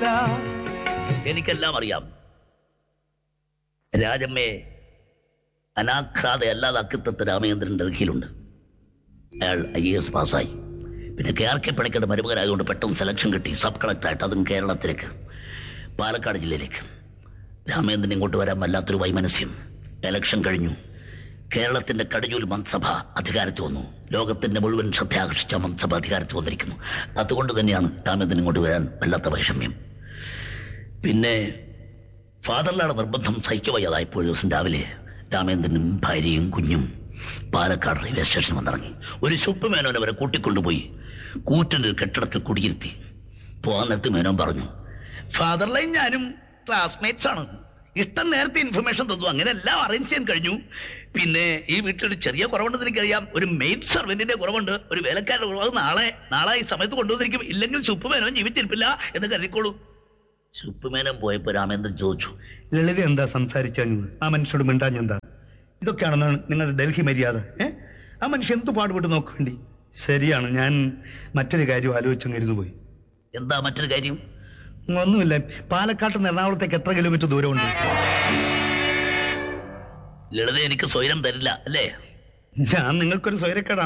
അറിയില്ല എനിക്കെല്ലാം അറിയാം രാജമ്മയെ അനാഘ്രാതെ അല്ലാതാക്കിത്തത്ത രാമചന്ദ്രൻ ഡൽഹിയിലുണ്ട് അയാൾ ഐ എ എസ് പാസ്സായി പിന്നെ കെ ആർ കെ പണിക്കയുടെ മരുമകനായതുകൊണ്ട് പെട്ടെന്ന് സെലക്ഷൻ കിട്ടി സബ് കളക്ടറായിട്ട് അതും കേരളത്തിലേക്ക് പാലക്കാട് ജില്ലയിലേക്ക് രാമേന്ദ്രൻ ഇങ്ങോട്ട് വരാൻ വല്ലാത്തൊരു വൈമനസ്യം എലക്ഷൻ കഴിഞ്ഞു കേരളത്തിന്റെ കടിഞ്ഞൂൽ മന്ത്രിസഭ അധികാരത്തിൽ വന്നു ലോകത്തിന്റെ മുഴുവൻ ശ്രദ്ധ ആകർഷിച്ച മന്ത്രിസഭ അധികാരത്തിൽ വന്നിരിക്കുന്നു അതുകൊണ്ട് തന്നെയാണ് രാമേന്ദ്രൻ ഇങ്ങോട്ട് വരാൻ വല്ലാത്ത വൈഷമ്യം പിന്നെ ഫാദറിലാണ് നിർബന്ധം സഹിക്കവയ്യാതായപ്പോൾ ഒരു ദിവസം രാവിലെ രാമേന്ദ്രനും ഭാര്യയും കുഞ്ഞും പാലക്കാട് റെയിൽവേ സ്റ്റേഷനിൽ വന്നിറങ്ങി ഒരു ശുപ്പ് മേനോനെ വരെ കൂട്ടിക്കൊണ്ടുപോയി കൂറ്റിന്റെ ഒരു കെട്ടിടത്തിൽ കുടിയിരുത്തി പോകാൻ നേരത്ത് മേനോൻ പറഞ്ഞു ഫാദറിലെയും ഞാനും ക്ലാസ്മേറ്റ്സ് ആണ് ഇഷ്ടം നേരത്തെ ഇൻഫർമേഷൻ തന്നു അങ്ങനെ എല്ലാം അറേഞ്ച് ചെയ്യാൻ കഴിഞ്ഞു പിന്നെ ഈ വീട്ടിലൊരു ചെറിയ കുറവുണ്ടെന്ന് എനിക്കറിയാം ഒരു മെയ്ഡ് സർവന്റിന്റെ കുറവുണ്ട് ഒരു വേലക്കാരുടെ കുറവ് അത് നാളെ നാളെ ഈ സമയത്ത് കൊണ്ടുവന്നിരിക്കും ഇല്ലെങ്കിൽ ശുപ്പ് മേനോൻ ജീവിച്ചിരിപ്പില്ല എന്ന് കരുതിക്കോളൂ ശുപ്പുമേനൻ പോയപ്പോ രാമേന്ദ്രൻ ചോദിച്ചു ലളിത എന്താ സംസാരിച്ചത് ആ മനുഷ്യനോട് മിണ്ടാഞ്ഞെന്താ ഇതൊക്കെയാണെന്ന് നിങ്ങളുടെ ഡൽഹി മര്യാദ ഏ ആ മനുഷ്യൻ എന്ത് പാടുപെട്ട് നോക്കേണ്ടി ശരിയാണ് ഞാൻ മറ്റൊരു കാര്യം ആലോചിച്ചങ്ങിരുന്നു പോയി എന്താ മറ്റൊരു കാര്യം ഒന്നുമില്ല പാലക്കാട്ട് നിന്ന് എറണാകുളത്തേക്ക് എത്ര കിലോമീറ്റർ ദൂരമുണ്ട് ലളിത എനിക്ക് സ്വൈരം തരില്ല അല്ലേ ഞാൻ നിങ്ങൾക്കൊരു സ്വൈരക്കേടാണ്